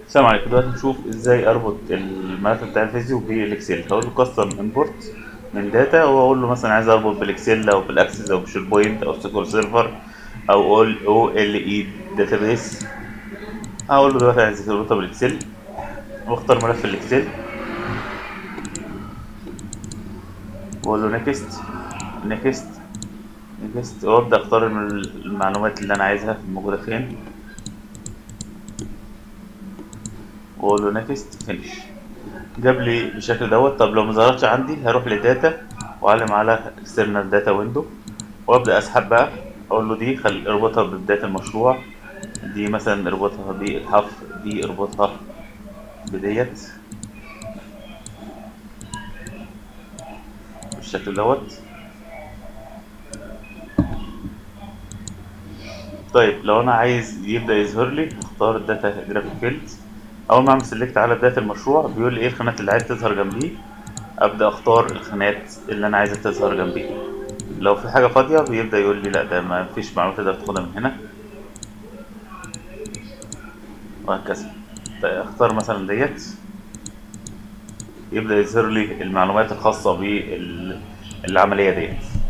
السلام عليكم دلوقتي نشوف ازاي اربط الملف بتاع الفيديو بالاكسل هقول له كاستم امبورت من داتا واقول له مثلا عايز اربط بالاكسل او بالاكسس او بشير بوينت او سيكول سيرفر او او ال اي داتابيس هقول له دلوقتي عايز اربطها بالاكسل واختار ملف الاكسل واقول له نيكست نيكست نيكست وابدا اختار المعلومات اللي انا عايزها موجوده فين واقول له نيكست فينيش جاب لي بالشكل دوت طب لو ما ظهرتش عندي هروح لداتا واعلم على اكسترنال داتا ويندو وابدا اسحب بقى اقول له دي خل اربطها ببدايه المشروع دي مثلا اربطها بالحف دي اربطها بديت بالشكل دوت طيب لو انا عايز يبدا يظهر لي اختار الداتا جرافيك فيلد اول ما اعمل سيلكت على بدايه المشروع بيقول لي ايه الخانات اللي عايز تظهر جنبيه ابدا اختار الخانات اللي انا عايزها تظهر جنبيه لو في حاجه فاضيه بيبدا يقول لي لا ده ما فيش معلومات تقدر تاخدها من هنا وهكذا طيب اختار مثلا ديت يبدا يظهر لي المعلومات الخاصه بالعمليه ديت